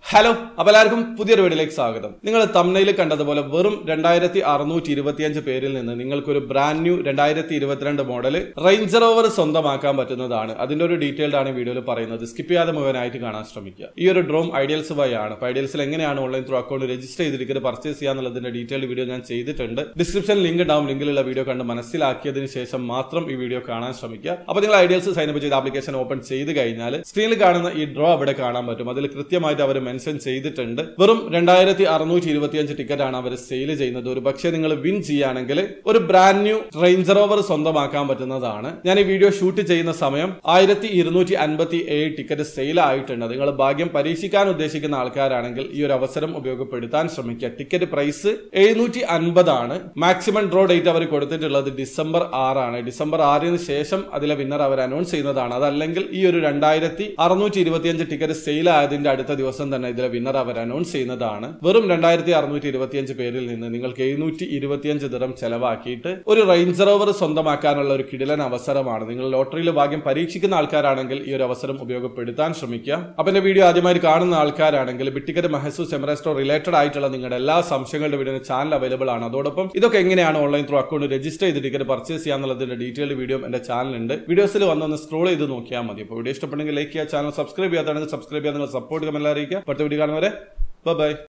hello അപ്പൊ എല്ലാവർക്കും പുതിയൊരു വീഡിയോയിലേക്ക് സ്വാഗതം നിങ്ങൾ തമിഴിൽ കണ്ടതുപോലെ വെറും രണ്ടായിരത്തി അറുന്നൂറ്റി ഇരുപത്തിയഞ്ച് പേരിൽ നിന്ന് നിങ്ങൾക്കൊരു ബ്രാൻഡ് ന്യൂ രണ്ടായിരത്തി ഇരുപത്തിരണ്ട് മോഡൽ റേഞ്ചർ ഓവർ സ്വന്തമാക്കാൻ പറ്റുന്നതാണ് അതിന്റെ ഒരു ഡീറ്റെയിൽഡ് ആണ് ഈ വീഡിയോയിൽ പറയുന്നത് സ്കിപ്പ് ചെയ്യാതെ മുഴുവനായിട്ട് കാണാൻ ശ്രമിക്കുക ഈ ഒരു ഡ്രോം ഐഡിയൽസ് വഴി ആണ് അപ്പൊ ഐഡിയൽസിൽ എങ്ങനെയാണ് ഓൺലൈൻ ത്രൂ അക്കൗണ്ട് രജിസ്റ്റർ ചെയ്തിരിക്കുന്നത് പർച്ചേസ് ചെയ്യാന്നുള്ളതിന്റെ ഡീറ്റെയിൽഡ് വീഡിയോ ഞാൻ ചെയ്തിട്ടുണ്ട് ഡിസ്ക്രിപ്ഷൻ ലിങ്ക് ഉണ്ടാവും ലിങ്കിലുള്ള വീഡിയോ കണ്ട് മനസ്സിലാക്കിയതിന് ശേഷം മാത്രം ഈ വീഡിയോ കാണാൻ ശ്രമിക്കുക അപ്പൊ നിങ്ങൾ ഐഡിയൽസ് സൈൻ അപ്പ് ചെയ്ത് ആപ്ലിക്കേഷൻ ഓപ്പൺ ചെയ്ത് കഴിഞ്ഞാൽ സ്ക്രീനിൽ കാണുന്ന ഈ ഡ്രോ അവിടെ കാണാൻ പറ്റും അതിൽ കൃത്യമായിട്ട് അവർ മെൻഷൻ ചെയ്തിട്ടുണ്ട് വെറും രണ്ടായിരത്തി അറുന്നൂറ്റി ഇരുപത്തിയഞ്ച് ടിക്കറ്റ് ആണ് അവർ സെയിൽ ചെയ്യുന്നത് ഒരു പക്ഷേ നിങ്ങൾ വിൻ ചെയ്യുകയാണെങ്കിൽ ഒരു ബ്രാൻഡ് ന്യൂ റേഞ്ചർ ഓവർ സ്വന്തമാക്കാൻ പറ്റുന്നതാണ് ഞാൻ ഈ വീഡിയോ ഷൂട്ട് ചെയ്യുന്ന സമയം ആയിരത്തി ഇരുന്നൂറ്റി അൻപത്തി ഏഴ് ടിക്കറ്റ് സെയിൽ ആയിട്ടുണ്ട് നിങ്ങൾ ഭാഗ്യം പരീക്ഷിക്കാൻ ഉദ്ദേശിക്കുന്ന ആൾക്കാരാണെങ്കിൽ ഈ ഒരു അവസരം ഉപയോഗപ്പെടുത്താൻ ശ്രമിക്കുക ടിക്കറ്റ് പ്രൈസ് എഴുന്നൂറ്റി അൻപതാണ് മാക്സിമം ഡ്രോ ഡേറ്റ് അവർ കൊടുത്തിട്ടുള്ളത് ഡിസംബർ ആറാണ് ഡിസംബർ ആറിന് ശേഷം അതിലെ വിന്നർ അവർ അനൗൺസ് ചെയ്യുന്നതാണ് അതല്ലെങ്കിൽ ഈ ഒരു രണ്ടായിരത്തി അറുന്നൂറ്റി ഇരുപത്തിയഞ്ച് ടിക്കറ്റ് സെയിൽ ആയതിന്റെ അടുത്ത ദിവസം തന്നെ ഇതിലെ വിന്നർ അവർ അനൗൺസ് ചെയ്യുന്നതാണ് വെറും രണ്ടായിരത്തി അറുന്നൂറ്റി ഇരുപത്തിയഞ്ച് പേരിൽ നിന്ന് നിങ്ങൾക്ക് എഴുന്നൂറ്റി ഇരുപത്തിയഞ്ച് ദിനം ചെലവാക്കിയിട്ട് ഒരു റേഞ്ചർ ഓവർ സ്വന്തമാക്കാനുള്ള ഒരു കിടിലൻ അവസരമാണ് നിങ്ങൾ ലോട്ടറിയിൽ ഭാഗ്യം പരീക്ഷിക്കുന്ന ആൾക്കാരാണെങ്കിൽ ഈ ഒരു അവസരം ഉപയോഗപ്പെടുത്താൻ ശ്രമിക്കുക അപ്പൊ എന്റെ വീഡിയോ ആദ്യമായി കാണുന്ന ആൾക്കാരാണെങ്കിൽ ബിട്ടിക്കറ്റ് മഹസൂസ് എമറസ്റ്റോ റിലേറ്റഡ് ആയിട്ടുള്ള നിങ്ങളുടെ എല്ലാ സംശയങ്ങളുടെ വീഡിയോ ചാനൽ അവൈലബിൾ ആണ് അതോടൊപ്പം ഇതൊക്കെ എങ്ങനെയാണ് ഓൺലൈൻ ത്രൂ അക്കൗണ്ട് രജിസ്റ്റർ ചെയ്ത് ടിക്കറ്റ് പർച്ചേസ് ചെയ്യാന്നുള്ളതിന്റെ ഡീറ്റെയിൽഡ് വീഡിയോ എന്റെ ചാനലുണ്ട് വീഡിയോസിൽ വന്നൊന്ന് സ്ക്രോൾ ചെയ്ത് നോക്കിയാൽ മതി അപ്പോൾ വീഡിയോ ഇഷ്ടപ്പെട്ടെങ്കിൽ ലൈക്ക് ചെയ്യുക ചാനൽ സബ്സ്ക്രൈബ് ചെയ്യാത്താണെങ്കിൽ സബ്സ്ക്രൈബ് ചെയ്യാൻ നിങ്ങൾ സപ്പോർട്ട് കമന്റ് അറിയിക്കുക അടുത്ത വീഡിയോ കാണുന്നവരെ ബൈ